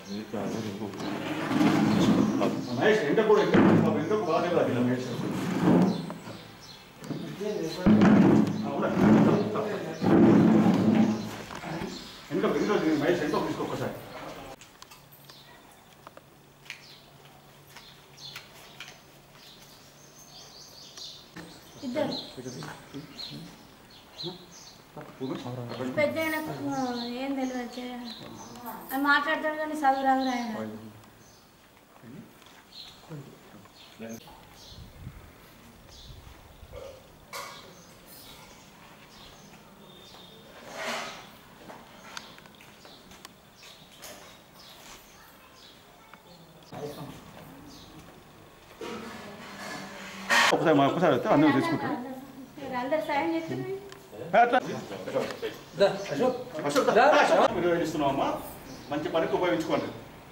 మహేష్ ఎండ కూడా ఎక్కువ ఎండ బాగా తాకింది మహేష్ అవునా? ఎండ ఎండ మహేష్ ఎంతో తీసుకో ఒక్కసారి ఇద్దరు పెద్ద ఆయనకు, ఆ, ఏం తెలియదు చే- ఆయన మాట్లాడతాడు కానీ చదువు రాదు రాయడు ఒకసారి మా- ఒకసారి వస్తే అందరూ తీసుకుంటారు మీరు అందరు సాయం చేస్తున్నారు అట్లా అశోక్ దా. అశోక్, మీరు ఇస్తున్నామమ్మా మంచి పనికి ఉపయోగించుకోండి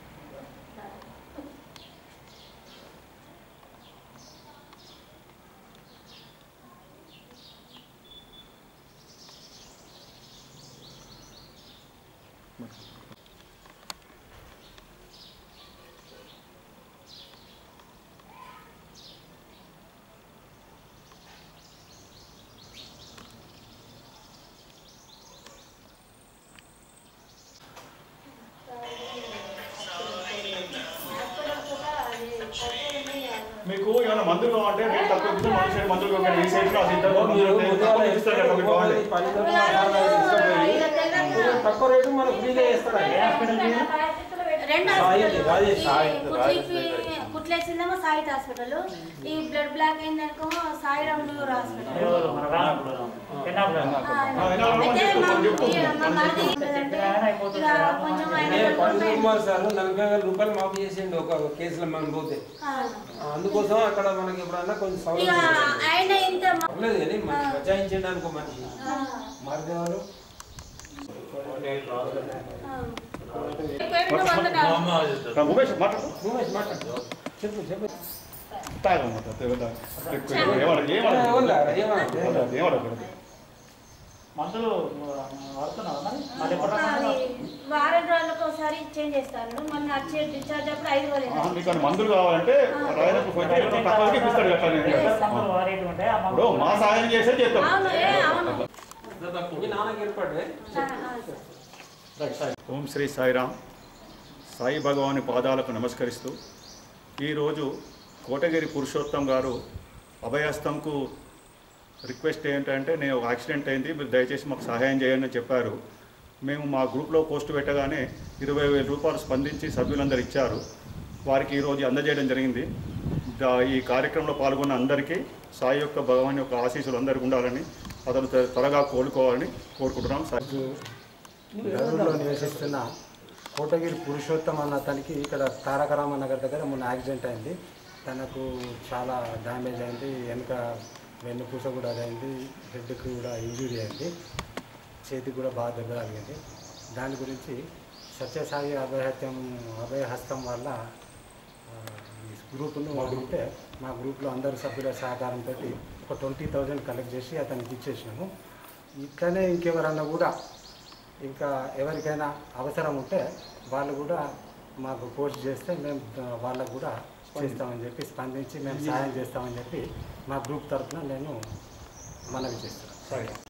మీకు ఏమైనా మందులు కావాలంటే రేట్ తక్కువ ఇస్తే మన సైడ్ మందులు కావాలి ఈ సైడ్ లో అది ఇద్దరు మీరు మందులు ముందుగా తక్కువ ఇస్తారు కదా మీకు కావాలి. తక్కువ రేటు మనకు ఫ్రీగా చేస్తారండి రెండు సాయి ఉంది, రాజేష్ సాయి. కుట్లేసిందేమో సాయిత్ హాస్పిటల్ ఈ బ్లడ్ బ్లాక్ అయిందనుకో సాయి రాములు హాస్పిటల్ ఆ, అయినా అయితే చెప్పు, మా- చెప్పు. ఈ మా మరిది ఏంటంటే, ఇక కొంచెం ఆయన నేను పన్నెండు కొంచెం- కుమార్ సార్ నలభై వేల రూపాయలు మాఫీ చేసిండు ఒక కేసులో మనం పోతే ఆ, అందుకోసం అక్కడ మనకి ఎప్పుడన్నా కొంచెం ఇక సౌలభ్యం ఉంటుంది. ఆయన ఇంత మ- పర్లేదు కానీ మనకి బచాయించండి అనుకో మనిషి ఆ, మార్గవారు ఆ. పేరున వందన. రా, ఉమేష్ మాట్లాడు ఉమేష్ మాట్లాడు చెప్పు చెప్పు తాగమ్మా, తాగమ్మా. ఎక్కువ ఏమడ- ఏమడ- ఏమన్నా ఏమన్నా ఏమడ- ఏమడకూడదు. మందులు వాడుతున్నావా మరి మరి ఎప్పుడు అది వారం రోజులకు ఒకసారి చేంజ్ చేస్తారు మొన్న వచ్చే డిశ్చార్జ్ అప్పుడు ఐదు ఆ, వేలు మీకు ఏమైనా మందులు కావాలంటే రాయనకు పోతే ఏమైనా తక్కువకి ఇప్పిస్తాడు అట్లా మందులు వాడేటి ఉంటాయి ఆ ఇప్పుడు మా సహాయం చేసే చేస్తాం అవును ఏ అవును మీ నాన్నకి ఏర్పాటు ఆ, ఆ, సార్. ఓం శ్రీ సాయిరామ్ సాయి భగవాని పాదాలకు నమస్కరిస్తూ ఈరోజు కోటగిరి పురుషోత్తం గారు అభయహస్తంకు రిక్వెస్ట్ ఏంటంటే నేను ఒక యాక్సిడెంట్ అయింది మీరు దయచేసి మాకు సహాయం చేయండి అని చెప్పారు మేము మా గ్రూప్లో పోస్ట్ పెట్టగానే ఇరవై వేల రూపాయలు స్పందించి సభ్యులందరూ ఇచ్చారు వారికి ఈరోజు అందజేయడం జరిగింది దా- ఈ కార్యక్రమంలో పాల్గొన్న అందరికీ సాయి యొక్క భగవాన్ యొక్క ఆశీస్సులు అందరికీ ఉండాలని అతను త్వర- త్వరగా కోలుకోవాలని కోరుకుంటున్నాం సాయి గరూరులో నివసిస్తున్న కోటగిరి పురుషోత్తం అన్న అతనికి ఇక్కడ తారకరామ నగర్ దగ్గర మొన్న యాక్సిడెంట్ అయింది తనకు చాలా డ్యామేజ్ అయింది వెనుక వెన్నుపూస కూడా అదైంది హెడ్కి కూడా ఇంజురీ అయింది చేతికి కూడా బాగా దెబ్బ తగిలింది దాని గురించి సత్యసాయి అభయహత్యం అభయహస్తం వల్ల ఆ, ఈ గ్రూపును అడిగితే మా గ్రూప్లో అందరు సభ్యుల సహకారంతో ఒక ట్వంటీ థౌజండ్ కలెక్ట్ చేసి అతనికి ఇచ్చేసినాము ఇట్లనే ఇంకెవరన్నా కూడా ఇంకా ఎవరికైనా అవసరం ఉంటే వాళ్ళు కూడా మాకు పోస్ట్ చేస్తే మేము ఆ, వాళ్ళకు కూడా చేస్తామని చెప్పి స్పందించి మేము సహాయం చేస్తామని చెప్పి మా గ్రూప్ తరఫున నేను మనవి చేస్తున్నాను